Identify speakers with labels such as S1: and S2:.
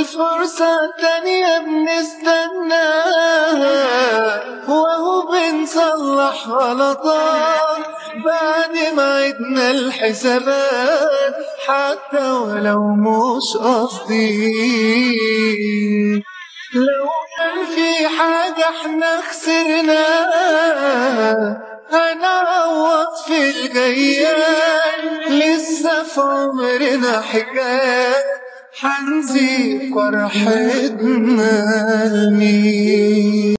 S1: الفرصة التانية بنستناها وهو بنصلح غلطات بعد ما عدنا الحسابات حتى ولو مش قصدي لو كان في حاجة احنا خسرناها هنعوض في الجيات لسه في عمرنا حكايات حنسيب فرحتنا لمين